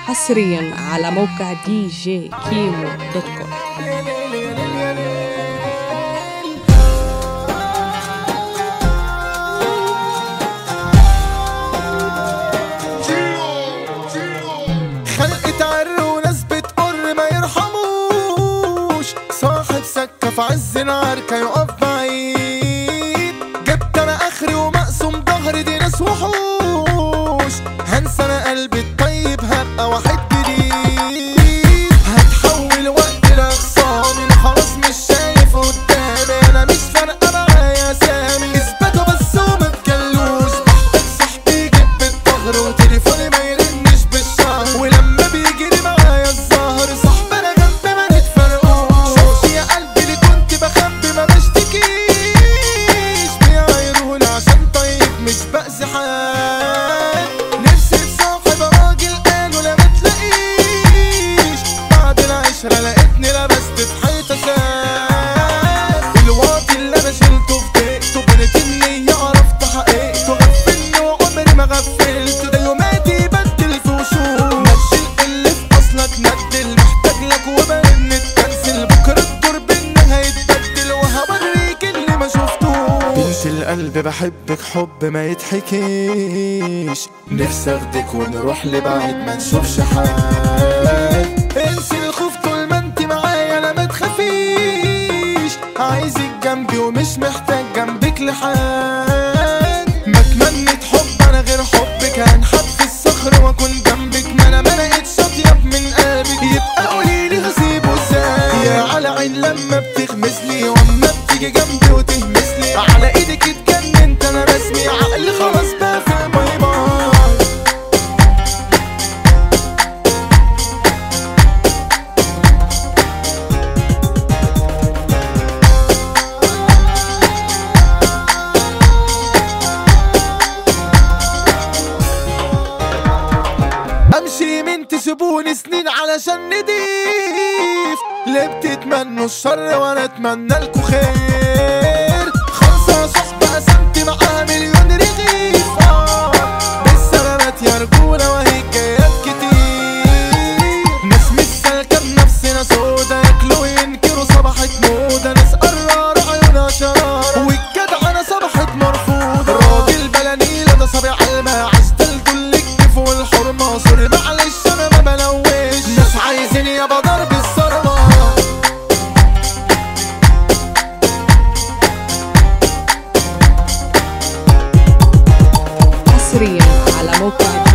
حصريا على موقع دي جي كيمو دوت كوم خلق تعر وناس بتقر ما يرحموش صاحب سكة في عز العركة يقف بعيد جبت انا اخري ومقسوم ظهري دي ناس وحوش هنسى انا قلبي الطيب هبقى واحد جديد هتحول وقت لاخصامي أنا خلاص مش شايف قدامي انا مش فارقة معايا سامي اثبتوا بس وما تجلوش بحتاج صاحبي يجيب الظهر وتليفوني ما يرنش بالشهر ولما بيجري معايا الظهر صاحبي انا جنبي ما نتفرقوش يا قلبي اللي كنت بخبي ما بشتكيش بيعايروني عشان طيب مش بأذي حد نفسي في صاحب راجل قالوا لا ما تلاقيش بعد العشرة لقيتني لبست في حيطة ساد الواطي اللي انا شلته في دقيقته بنت النية عرفت حقيقته غفلني وعمري ما غفلت ده يوماتي يبدل في وشوش نشيل اللي في اصلك ندل محتاج لك وبرن تكنسل بكرة الدور بينا هيتبدل وهوريك اللي ما شفتوش بنت القلب بحبك حب ما يتحكيش نفسي اخدك ونروح لبعيد ما نشوفش حد انسي الخوف طول ما انت معايا انا ما تخافيش عايزك جنبي ومش محتاج جنبك لحد ما اتمنيت حب انا غير حبك هنحط في الصخر واكون جنبك ما انا ما لقيتش اطيب من قلبك يبقى قوليلي هسيبه ازاي يا على عين لما بتغمزلي واما بتيجي جنبي وتهمسلي على ايدك اتجننت انا رسمي عقلي خلاص بقى في باي باي امشي من تسيبوني سنين علشان نضيف ليه بتتمنوا الشر وانا اتمنى لكم خير خمسة صحبة قسمت معاها مليون رغيف آه بالسلامات يا رجولة وهي جايات كتير ناس مش سالكة بنفسنا سودا ياكلوا ينكروا صباحة موضة ناس قراروا عيونها شرارة والجدع انا صبحت مرفوضة راجل بلانيلة ده صبيع الماء عشتل كل الكيف والحرمة سوري معلش انا ما بلوش ناس عايزين يابا ضرب الصرمة حصريا على موقع